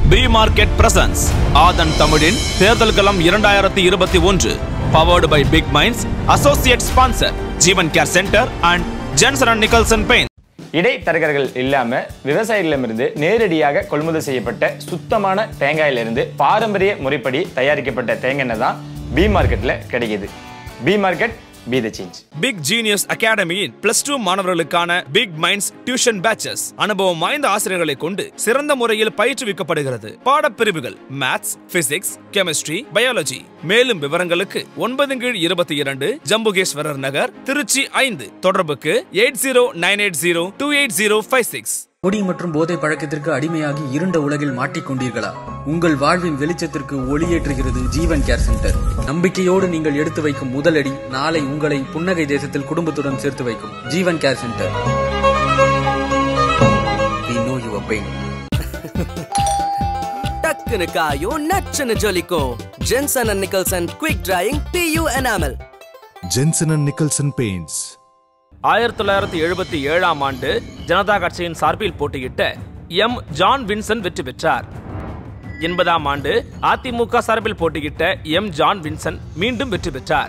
B market presence ஆதன் தமிழின் தேர்தல் களம் இரண்டாயிரத்தி இருபத்தி ஒன்று powered by big minds associate sponsor Jeevan care centre and Jenson and Nicholson paint இடைத்தரகர்கள் இல்லாம விவசாயிகளிடமிருந்து நேரடியாக கொள்முதல் செய்யப்பட்ட சுத்தமான தேங்காயிலிருந்து பாரம்பரிய முறைப்படி தயாரிக்கப்பட்ட தேங்காய் எண்ணெய் தான் பி மார்க்கெட்ல கிடைக்குது B market B the change big genius அகாடமியின் பிளஸ் டூ மாணவர்களுக்கான பிக் மைண்ட்ஸ் டியூஷன் பேச்சஸ் அனுபவம் வாய்ந்த ஆசிரியர்களை கொண்டு சிறந்த முறையில் பயிற்றுவிக்கப்படுகிறது பாடப்பிரிவுகள் மேத்ஸ் பிசிக்ஸ் கெமிஸ்ட்ரி பயாலஜி மேலும் விவரங்களுக்கு ஒன்பது கீழ் இருபத்தி இரண்டு ஜம்புகேஸ்வரர் நகர் திருச்சி ஐந்து தொடர்புக்கு eight zero nine eight zero two eight zero five six குடி மற்றும் போதை பழக்கத்திற்கு அடிமையாகி இருண்ட உலகில் மாட்டிக்கொண்டீர்களா உங்கள் வாழ்வின் வெளிச்சத்திற்கு ஒளியேற்றுகிறது ஜீவன் கேர் சென்டர் நம்பிக்கையோடு நீங்கள் எடுத்து வைக்கும் முதலடி நாளை உங்களை புன்னகை தேசத்தில் குடும்பத்துடன் சேர்த்து வைக்கும் Jeevan care centre We know your pain. டக்குனு காயும் நச்சுன்னு ஜொலிக்கும் Jenson and Nicholson quick drying PU enamel Jensen and Nicholson Paints. ஆயிரத்தி தொள்ளாயிரத்தி எழுபத்தி ஏழாம் ஆண்டு ஜனதா கட்சியின் சார்பில் போட்டியிட்ட எம் ஜான் வின்சன் வெற்றி பெற்றார் எண்பதாம் ஆண்டு அதிமுக சார்பில் போட்டியிட்ட எம் ஜான் வின்சன் மீண்டும் வெற்றி பெற்றார்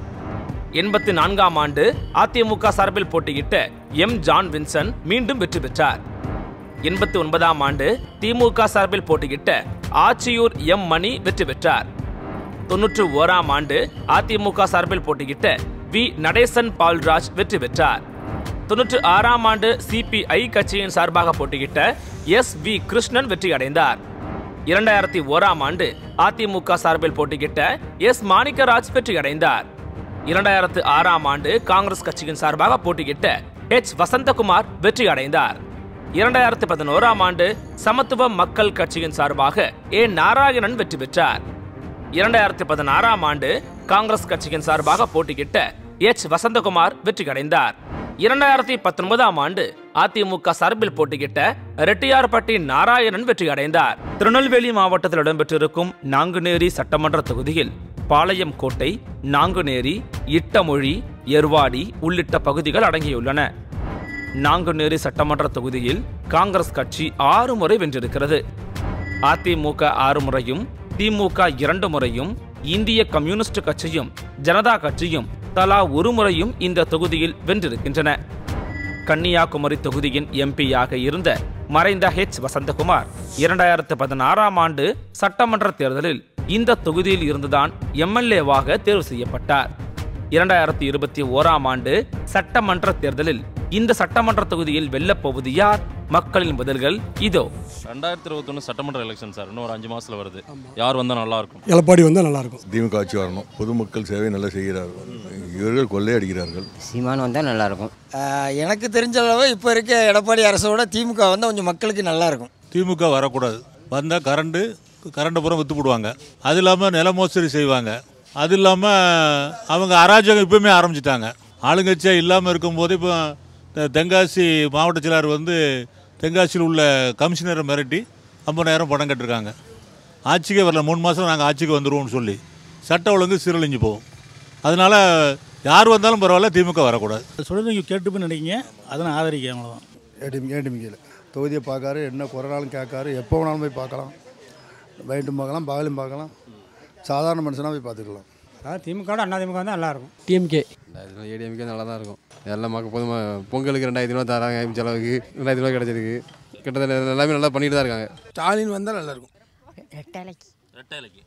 எண்பத்தி நான்காம் ஆண்டு அதிமுக சார்பில் போட்டியிட்ட எம் ஜான் வின்சன் மீண்டும் வெற்றி பெற்றார் எண்பத்தி ஒன்பதாம் ஆண்டு திமுக சார்பில் போட்டியிட்ட ஆச்சியூர் எம் மணி வெற்றி பெற்றார் தொன்னூற்று ஓராம் ஆண்டு அதிமுக சார்பில் போட்டியிட்ட வி நடேசன் பால்ராஜ் வெற்றி பெற்றார் தொன்னூற்று ஆறாம் ஆண்டு சிபிஐ கட்சியின் சார்பாக போட்டியிட்ட எஸ் வி கிருஷ்ணன் வெற்றி அடைந்தார் இரண்டாயிரத்தி ஓராம் ஆண்டு அதிமுக சார்பில் போட்டியிட்ட எஸ் மாணிக்கராஜ் வெற்றி அடைந்தார் இரண்டாயிரத்து ஆறாம் ஆண்டு காங்கிரஸ் கட்சியின் சார்பாக போட்டியிட்ட எச் வசந்தகுமார் வெற்றி அடைந்தார் இரண்டாயிரத்து பதினோராம் ஆண்டு சமத்துவ மக்கள் கட்சியின் சார்பாக ஏ நாராயணன் வெற்றி பெற்றார் இரண்டாயிரத்தி பதினாறாம் ஆண்டு காங்கிரஸ் கட்சியின் சார்பாக போட்டியிட்ட எச் வசந்தகுமார் வெற்றி அடைந்தார் இரண்டாயிரத்தி பத்தொன்பதாம் ஆண்டு அதிமுக சார்பில் போட்டியிட்ட ரெட்டியார்பட்டி நாராயணன் வெற்றி அடைந்தார் திருநெல்வேலி மாவட்டத்தில் இடம்பெற்றிருக்கும் நாங்குநேரி சட்டமன்ற தொகுதியில் பாளையம் கோட்டை நாங்குநேரி இட்டமொழி எர்வாடி உள்ளிட்ட பகுதிகள் அடங்கியுள்ளன நாங்குநேரி சட்டமன்ற தொகுதியில் காங்கிரஸ் கட்சி ஆறு முறை வென்றிருக்கிறது அதிமுக ஆறு முறையும் திமுக இரண்டு முறையும் இந்திய கம்யூனிஸ்ட் கட்சியும் ஜனதா கட்சியும் தலா ஒரு முறையும் இந்த தொகுதியில் வென்றிருக்கின்றன கன்னியாகுமரி தொகுதியின் எம்பியாக இருந்த மறைந்த ஹெச் வசந்தகுமார் இரண்டாயிரத்து பதினாறாம் ஆண்டு சட்டமன்ற தேர்தலில் இந்த தொகுதியில் இருந்துதான் எம்எல்ஏவாக தேர்வு செய்யப்பட்டார் இரண்டாயிரத்தி இருபத்தி ஓராம் ஆண்டு சட்டமன்ற தேர்தலில் இந்த சட்டமன்ற தொகுதியில் வெல்லப்போவது யார் மக்களின் பதில்கள் இதோ ரெண்டாயிரத்தி இருபத்தொன்று சட்டமன்ற எலெக்ஷன் சார் இன்னும் ஒரு அஞ்சு மாசத்துல வருது யார் வந்தால் நல்லா இருக்கும் எடப்பாடி வந்தால் நல்லாயிருக்கும் திமுக ஆட்சி வரணும் பொதுமக்கள் சேவை நல்லா செய்கிறார்கள் இவர்கள் கொள்ளையடிக்கிறார்கள் சீமான் வந்தால் நல்லாயிருக்கும் எனக்கு தெரிஞ்ச அளவு இப்போ இருக்க எடப்பாடி அரசோட திமுக வந்தால் கொஞ்சம் மக்களுக்கு நல்லா இருக்கும் திமுக வரக்கூடாது வந்தால் கரண்டு கரண்டை பூரா விற்று போடுவாங்க அது இல்லாமல் நில மோசடி செய்வாங்க அது இல்லாமல் அவங்க அராஜகம் இப்போவுமே ஆரம்பிச்சிட்டாங்க ஆளுங்கட்சியாக இல்லாமல் இருக்கும்போது இப்போ தெ- தென்காசி மாவட்ட செயலாளர் வந்து தென்காசியில் உள்ள கமிஷனரை மிரட்டி ஐம்பதாயிரம் பணம் கட்டிருக்காங்க ஆட்சிக்கே வரல மூணு மாதம் நாங்கள் ஆட்சிக்கு வந்துடுவோம்னு சொல்லி சட்ட ஒழுங்கு சீரழிஞ்சு போகும் அதனால் யார் வந்தாலும் பரவாயில்ல திமுக வரக்கூடாது சொல்லுறது நீங்கள் கேட்டுப்பு நினைக்கிங்க அதை நான் ஆதரிக்கிறேன் அவ்வளோதான் ஏடிஎம் ஏடிஎம்கேல தொகுதியை பார்க்காரு என்ன குறைனாலும் கேட்காரு எப்போ வேணாலும் போய் பார்க்கலாம் நைட்டும் பார்க்கலாம் பகலும் பார்க்கலாம் சாதாரண மனுஷனாக போய் பார்த்துக்கலாம் அதான் திமுக அண்ணா திமுக தான் நல்லாயிருக்கும் டிஎம்கே ஏடிஎம்கே நல்லா தான் இருக்கும் எல்லாம் மக்கள் பொதுமா பொங்கலுக்கு ரெண்டாயிரத்தி ரூபா தராங்க எம் செலவுக்கு ரெண்டாயிரத்தி ரூபா கிடச்சிருக்கு கிட்டத்தட்ட எல்லாமே நல்லா பண்ணிட்டு தான் இருக்காங்க ஸ்டாலின் வந்தால் நல்லாயிருக்கும் ரெட்டலைக்கு ரெட்டைலைக்கு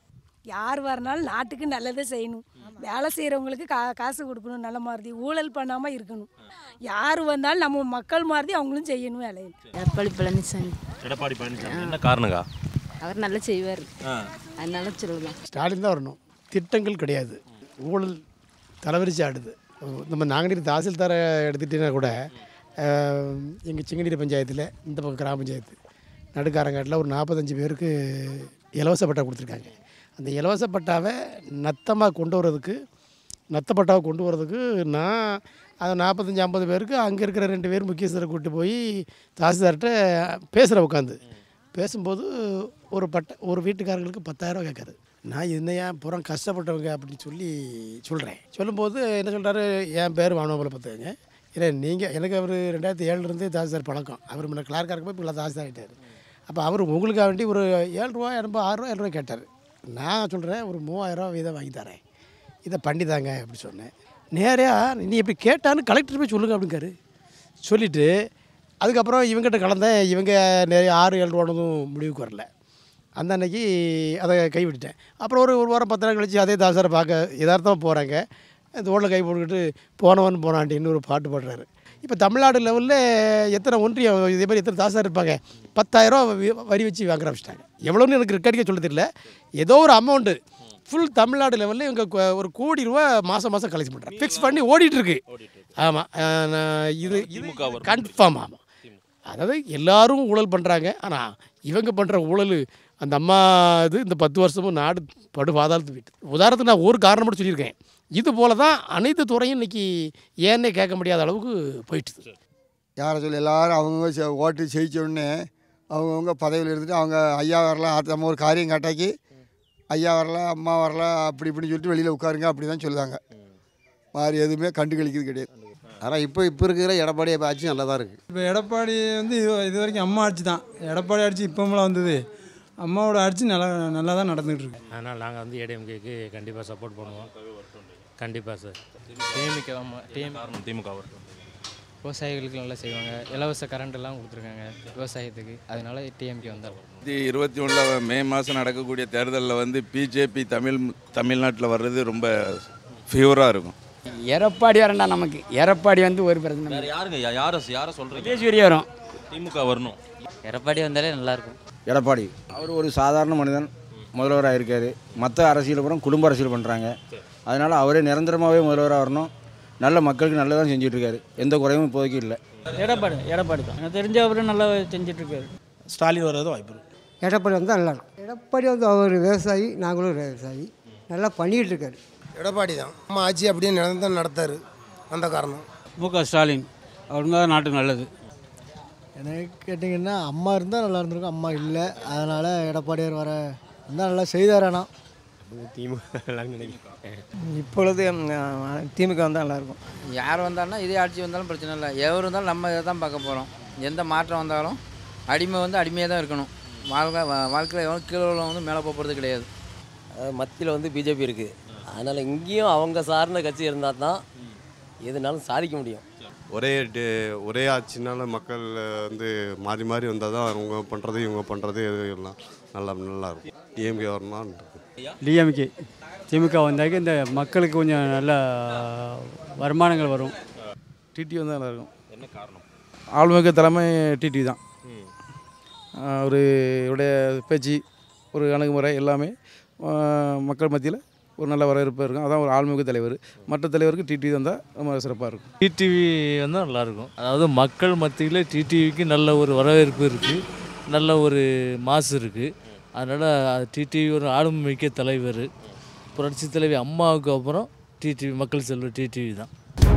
யார் வரனாலும் நாட்டுக்கு நல்லதை செய்யணும் வேலை செய்கிறவங்களுக்கு கா காசு கொடுக்கணும் நல்ல மாதிரி ஊழல் பண்ணாமல் இருக்கணும் யார் வந்தாலும் நம்ம மக்கள் மாதிரி அவங்களும் செய்யணும் வேலையை எடப்பாடி பழனிசாமி எடப்பாடி பழனிசாமி என்ன காரணங்கா அவர் நல்லா செய்வார் அதனால சொல்லலாம் ஸ்டாலின் தான் வரணும் திட்டங்கள் கிடையாது ஊழல் தலைவரிச்சு ஆடுது நம்ம நாங்குநேரி தாசில்தாரை எடுத்துகிட்டீங்கன்னா கூட எங்கள் சிங்கநீர் பஞ்சாயத்தில் இந்த பக்கம் கிராம பஞ்சாயத்து நடுக்காரங்காட்டில் ஒரு நாற்பத்தஞ்சு பேருக்கு இலவச பட்டா கொடுத்துருக்காங்க அந்த இலவச பட்டாவை நத்தமாக கொண்டு வர்றதுக்கு நத்த பட்டாவை கொண்டு வர்றதுக்கு நான் அது நாற்பத்தஞ்சு ஐம்பது பேருக்கு அங்கே இருக்கிற ரெண்டு பேர் முக்கியஸ்தரை கூப்பிட்டு போய் தாசில்தார்கிட்ட பேசுகிற உட்காந்து பேசும்போது ஒரு பட்ட ஒரு வீட்டுக்காரங்களுக்கு பத்தாயிரம் கேட்காரு நான் என்னையா புறம் கஷ்டப்பட்டவங்க அப்படின்னு சொல்லி சொல்கிறேன் சொல்லும்போது என்ன சொல்கிறாரு என் பேர் வானவங்களை பார்த்துக்கங்க இல்லை நீங்கள் எனக்கு அவர் ரெண்டாயிரத்தி ஏழுலேருந்தே தாசில்தார் பழக்கம் அவர் முன்ன கிளார்க்காக இருக்கப்போ இப்போ தாசில்தார் ஆகிட்டார் அப்போ அவர் உங்களுக்காக வேண்டி ஒரு ஏழு ரூபா எண்பது ஆறு ரூபா ஏழு ரூபா கேட்டார் நான் சொல்கிறேன் ஒரு மூவாயிரம் ரூபா வீதம் வாங்கி தரேன் இதை பண்ணி தாங்க அப்படி சொன்னேன் நேரையாக நீ இப்படி கேட்டான்னு கலெக்டர் போய் சொல்லுங்க அப்படிங்காரு சொல்லிவிட்டு அதுக்கப்புறம் இவங்ககிட்ட கலந்தேன் இவங்க நிறைய ஆறு ஏழு ரூபானதும் முடிவுக்கு வரல அந்த அன்னைக்கு அதை கைவிட்டுட்டேன் அப்புறம் ஒரு ஒரு வாரம் பத்து நாள் கழிச்சு அதே தாசாரை பார்க்க யதார்த்தமாக போகிறாங்க இந்த ஓட்டில் கை போட்டுக்கிட்டு போனவன் போனான்ட்டு ஒரு பாட்டு பாடுறாரு இப்போ தமிழ்நாடு லெவலில் எத்தனை ஒன்றியம் இதே மாதிரி எத்தனை தாசார் இருப்பாங்க பத்தாயிரம் வரி வச்சு வாங்குற ஆரம்பிச்சிட்டாங்க எவ்வளோன்னு எனக்கு ரெக்கார்டிக்க சொல்ல தெரியல ஏதோ ஒரு அமௌண்ட்டு ஃபுல் தமிழ்நாடு லெவலில் இவங்க கொ- ஒரு கோடி ரூபா மாதம் மாதம் கலெக்ட் பண்ணுறாங்க ஃபிக்ஸ் பண்ணி ஓடிட்டு இருக்கு ஆமாம் இது இது கன்ஃபார்ம் ஆமாம் அதாவது எல்லாரும் ஊழல் பண்ணுறாங்க ஆனால் இவங்க பண்ணுற ஊழல் அந்த அம்மா இது இந்த பத்து வருஷமும் நாடு படு பாதாளத்து விட்டு உதாரணத்துக்கு நான் ஒரு காரணம் மட்டும் சொல்லியிருக்கேன் இது போல தான் அனைத்து துறையும் இன்னைக்கு ஏன்னே கேட்க முடியாத அளவுக்கு போயிட்டுது யாரை சொல்லி எல்லாரும் அவங்கவுங்க செ- ஓட்டு ஜெயிச்ச உடனே அவங்கவுங்க பதவியில் இருந்துட்டு அவங்க ஐயா வரல அது நம்ம ஒரு காரியம் காட்டாக்கி ஐயா வரல அம்மா வரல அப்படி இப்படின்னு சொல்லிட்டு வெளியில் உட்காருங்க அப்படி தான் சொல்லுவாங்க மாதிரி எதுவுமே கண்டு கழிக்கிறது கிடையாது ஆனால் இப்போ இப்போ இருக்கிற எடப்பாடி ஆட்சி நல்லா தான் இருக்குது இப்போ எடப்பாடி வந்து இது இது வரைக்கும் அம்மா ஆட்சி தான் எடப்பாடி ஆட்சி இப்போமெல்லாம் வந்தது அம்மாவோட ஆட்சி நல்லா நல்லா தான் நடந்துகிட்டு இருக்கு அதனால் நாங்கள் வந்து ஏடிஎம்கேக்கு கண்டிப்பாக சப்போர்ட் பண்ணுவோம் கண்டிப்பாக சார் டிஎம்கே தான் டிஎம் காரணம் திமுக வரட்டும் விவசாயிகளுக்கு நல்லா செய்வாங்க இலவச கரண்ட் எல்லாம் கொடுத்துருக்காங்க விவசாயத்துக்கு அதனால டிஎம்கே வந்தாலும் இது இருபத்தி ஒன்றில் மே மாதம் நடக்கக்கூடிய தேர்தலில் வந்து பிஜேபி தமிழ் தமிழ்நாட்டில் வர்றது ரொம்ப ஃபீவராக இருக்கும் எடப்பாடி வரண்டா நமக்கு எடப்பாடி வந்து ஒரு பிரச்சனை வேற யாருங்க யா- யாரை யாரை சொல்றீங்க விஜயசூரி வரும் திமுக வரணும் எடப்பாடி வந்தாலே நல்லாயிருக்கும் எடப்பாடி அவர் ஒரு சாதாரண மனிதன் முதல்வராக இருக்கார் மற்ற அரசியல் அப்புறம் குடும்ப அரசியல் பண்ணுறாங்க அதனால் அவரே நிரந்தரமாகவே முதல்வராக வரணும் நல்ல மக்களுக்கு நல்லதான் செஞ்சுட்டு இருக்காரு எந்த குறையும் இப்போதைக்கு இல்லை எடப்பாடி எடப்பாடி தான் எனக்கு தெரிஞ்ச அவரு நல்லா செஞ்சுட்டு இருக்காரு ஸ்டாலின் வர்றது வாய்ப்பு இருக்கு எடப்பாடி வந்தால் நல்லா இருக்கும் எடப்பாடி வந்து அவர் விவசாயி நாங்களும் விவசாயி நல்லா பண்ணிகிட்டு இருக்காரு எடப்பாடி தான் அம்மா ஆட்சி அப்படியே நடந்து நடத்தாரு அந்த காரணம் மு க ஸ்டாலின் அவர் தான் நாட்டுக்கு நல்லது எனக்கு கேட்டிங்கன்னா அம்மா இருந்தால் நல்லா இருந்திருக்கும் அம்மா இல்லை அதனால் எடப்பாடியார் வர இருந்தால் நல்லா செய்தார் ஆனால் திமுக நினைக்கிறேன் இப்பொழுது ம், திமுக வந்தால் நல்லாயிருக்கும் யார் வந்தாலும் இதே ஆட்சி வந்தாலும் பிரச்சனை இல்லை எவர் இருந்தாலும் நம்ம இதை தான் பார்க்க போகிறோம் எந்த மாற்றம் வந்தாலும் அடிமை வந்து அடிமையாக தான் இருக்கணும் வாழ்க்கை வா- வாழ்க்கையில் எவனும் கீழே உள்ளவன் வந்து மேலே போகிறது கிடையாது மத்தியில் வந்து பிஜேபி இருக்குது அதனால் இங்கேயும் அவங்க சார்ந்த கட்சி இருந்தால் தான் எதுனாலும் சாதிக்க முடியும் ஒரே டி- ஒரே ஆட்சினால மக்கள் வந்து மாறி மாறி வந்தால் தான் அவங்க பண்ணுறது இவங்க பண்ணுறது எல்லாம் நல்லா நல்லா இருக்கும் டிஎம்கே வரணும்னு இருக்கு டிஎம்கே திமுக வந்தாக்க இந்த மக்களுக்கு கொஞ்சம் நல்ல வருமானங்கள் வரும் டிடி வந்தால் நல்லா இருக்கும் என்ன காரணம் ஆளுமிக்க தலைமை டிடி தான் ஒரு இவருடைய பேச்சு ஒரு அணுகுமுறை எல்லாமே ஆஹ், மக்கள் மத்தியில் ஒரு நல்ல வரவேற்பு இருக்கும் அதான் ஒரு ஆளுமிக தலைவர் மற்ற தலைவருக்கு டிடி வந்தால் ரொம்ப சிறப்பாக இருக்கும் டிடிவி வந்தால் நல்லாயிருக்கும் அதாவது மக்கள் மத்தியில் டிடிவிக்கு நல்ல ஒரு வரவேற்பு இருக்குது நல்ல ஒரு மாசு இருக்குது அதனால் டிடிவி ஒரு ஆளுமிக்க தலைவர் புரட்சி தலைவி அம்மாவுக்கு அப்புறம் டிடிவி மக்கள் செல்வர் டிடிவி தான்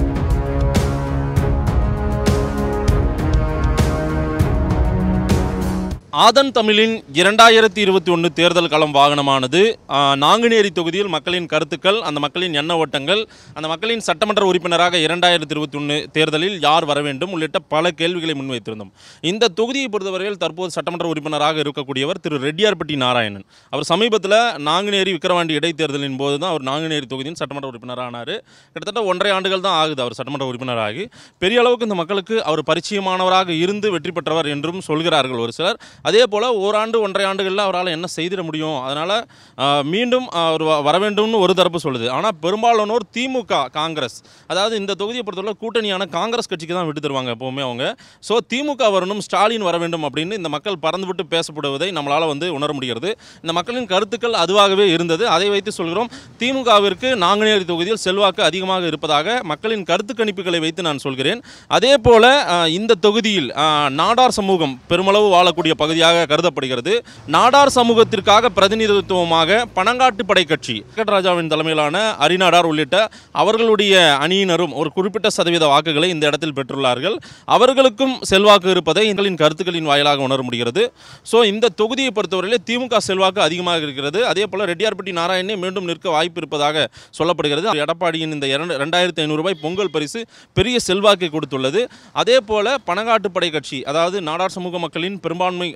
ஆதன் தமிழின் இரண்டாயிரத்தி இருபத்தி ஒன்று தேர்தல் களம் வாகனமானது ஆ, நாங்குநேரி தொகுதியில் மக்களின் கருத்துக்கள் அந்த மக்களின் எண்ண ஓட்டங்கள் அந்த மக்களின் சட்டமன்ற உறுப்பினராக இரண்டாயிரத்தி இருபத்தி ஒன்று தேர்தலில் யார் வர வேண்டும் உள்ளிட்ட பல கேள்விகளை முன்வைத்திருந்தோம் இந்த தொகுதியை பொறுத்தவரையில் தற்போது சட்டமன்ற உறுப்பினராக இருக்கக்கூடியவர் திரு ரெட்டியார்பட்டி நாராயணன் அவர் சமீபத்தில் நாங்குநேரி விக்கிரவாண்டி இடைத்தேர்தலின் போது தான் அவர் நாங்குநேரி தொகுதியின் சட்டமன்ற உறுப்பினராக ஆனார் கிட்டத்தட்ட ஒன்றரை ஆண்டுகள் தான் ஆகுது அவர் சட்டமன்ற உறுப்பினராகி பெரிய அளவுக்கு இந்த மக்களுக்கு அவர் பரிச்சயமானவராக இருந்து வெற்றி பெற்றவர் என்றும் சொல்கிறார்கள் ஒரு சிலர் அதே போல் ஓராண்டு ஒன்றரை ஆண்டுகளில் அவரால் என்ன செய்திட முடியும் அதனால் மீண்டும் அவர் வ- வர வேண்டும்னு ஒரு தரப்பு சொல்லுது ஆனால் பெரும்பாலானோர் திமுக காங்கிரஸ் அதாவது இந்த தொகுதியை பொறுத்தவரை கூட்டணியான காங்கிரஸ் கட்சிக்கு தான் விட்டு தருவாங்க எப்போவுமே அவங்க ஸோ திமுக வரணும் ஸ்டாலின் வர வேண்டும் அப்படின்னு இந்த மக்கள் பறந்துவிட்டு பேசப்படுவதை நம்மளால் வந்து உணர முடிகிறது இந்த மக்களின் கருத்துக்கள் அதுவாகவே இருந்தது அதை வைத்து சொல்கிறோம் திமுகவிற்கு நாங்குநேரி தொகுதியில் செல்வாக்கு அதிகமாக இருப்பதாக மக்களின் கருத்து கணிப்புகளை வைத்து நான் சொல்கிறேன் அதே போல அஹ், இந்த தொகுதியில் அஹ், நாடார் சமூகம் பெருமளவு வாழக்கூடிய பகுதியாக கருதப்படுகிறது நாடார் சமூகத்திற்காக பிரதிநிதித்துவமாக பனங்காட்டு படை கட்சி வெங்கட்ராஜாவின் தலைமையிலான அரிநாடார் உள்ளிட்ட அவர்களுடைய அணியினரும் ஒரு குறிப்பிட்ட சதவீத வாக்குகளை இந்த இடத்தில் பெற்றுள்ளார்கள் அவர்களுக்கும் செல்வாக்கு இருப்பதை எங்களின் கருத்துக்களின் வாயிலாக உணர முடிகிறது ஸோ இந்த தொகுதியை பொறுத்தவரையிலே திமுக செல்வாக்கு அதிகமாக இருக்கிறது அதே போல ரெட்டியார்பட்டி நாராயணனே மீண்டும் நிற்க வாய்ப்பு இருப்பதாக சொல்லப்படுகிறது எடப்பாடியின் இந்த இரண்டு ரெண்டாயிரத்தி ஐநூறு ரூபாய் பொங்கல் பரிசு பெரிய செல்வாக்கை கொடுத்துள்ளது அதே போல பனங்காட்டு படை கட்சி அதாவது நாடார் சமூக மக்களின் பெரும்பான்மை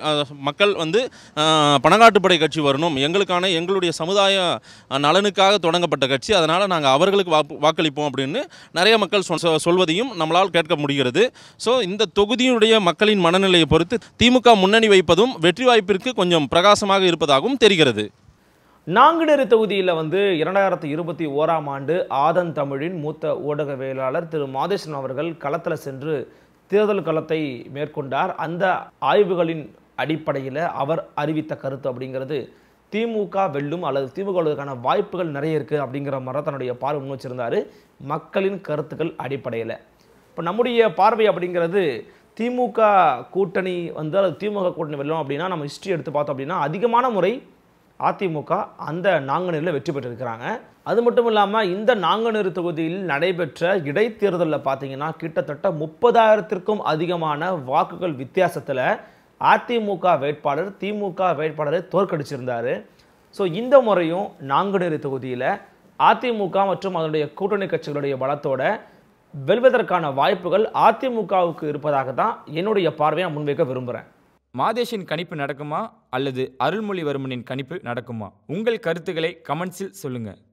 அஹ், மக்கள் வந்து அஹ், பணங்காட்டுப்படை கட்சி வரணும் எங்களுக்கான எங்களுடைய சமுதாய அஹ், நலனுக்காக தொடங்கப்பட்ட கட்சி அதனால் நாங்கள் அவர்களுக்கு வாப்பு வாக்களிப்போம் அப்படின்னு நிறைய மக்கள் சொல் சொ- சொல்வதையும் நம்மளால் கேட்க முடிகிறது ஸோ இந்த தொகுதியுடைய மக்களின் மனநிலையை பொறுத்து திமுக முன்னணி வைப்பதும் வெற்றி வாய்ப்பிற்கு கொஞ்சம் பிரகாசமாக இருப்பதாகவும் தெரிகிறது நாங்குநேரி தொகுதியில் வந்து இரண்டாயிரத்தி இருபத்தி ஓராம் ஆண்டு ஆதன் தமிழின் மூத்த ஊடகவியலாளர் திரு மாதேசன் அவர்கள் களத்தில் சென்று தேர்தல் களத்தை மேற்கொண்டார் அந்த ஆய்வுகளின் அடிப்படையில் அவர் அறிவித்த கருத்து அப்படிங்கிறது திமுக வெல்லும் அல்லது திமுக வெல்வதற்கான வாய்ப்புகள் நிறைய இருக்குது அப்படிங்கிற மாதிரி தன்னுடைய பார்வை முன் வச்சிருந்தாரு மக்களின் கருத்துக்கள் அடிப்படையில் இப்போ நம்முடைய பார்வை அப்படிங்கிறது திமுக கூட்டணி வந்து அல்லது திமுக கூட்டணி வெல்லும் அப்படின்னா நம்ம ஹிஸ்ட்ரி எடுத்து பார்த்தோம் அப்படின்னா அதிகமான முறை அதிமுக அந்த நாங்குநேரில் வெற்றி பெற்றிருக்கிறாங்க அது மட்டும் இல்லாமல் இந்த நாங்குநேரி தொகுதியில் நடைபெற்ற இடைத்தேர்தலில் பார்த்தீங்கன்னா கிட்டத்தட்ட முப்பதாயிரத்திற்கும் அதிகமான வாக்குகள் வித்தியாசத்தில் அதிமுக வேட்பாளர் திமுக வேட்பாளரை தோற்கடிச்சிருந்தார் ஸோ இந்த முறையும் நாங்குநேரி தொகுதியில் அதிமுக மற்றும் அதனுடைய கூட்டணி கட்சிகளுடைய பலத்தோட வெல்வதற்கான வாய்ப்புகள் அதிமுகவுக்கு இருப்பதாக தான் என்னுடைய பார்வையை முன்வைக்க விரும்புகிறேன் மாதேஷின் கணிப்பு நடக்குமா அல்லது அருள்மொழிவர்மனின் கணிப்பு நடக்குமா உங்கள் கருத்துக்களை கமெண்ட்ஸில் சொல்லுங்கள்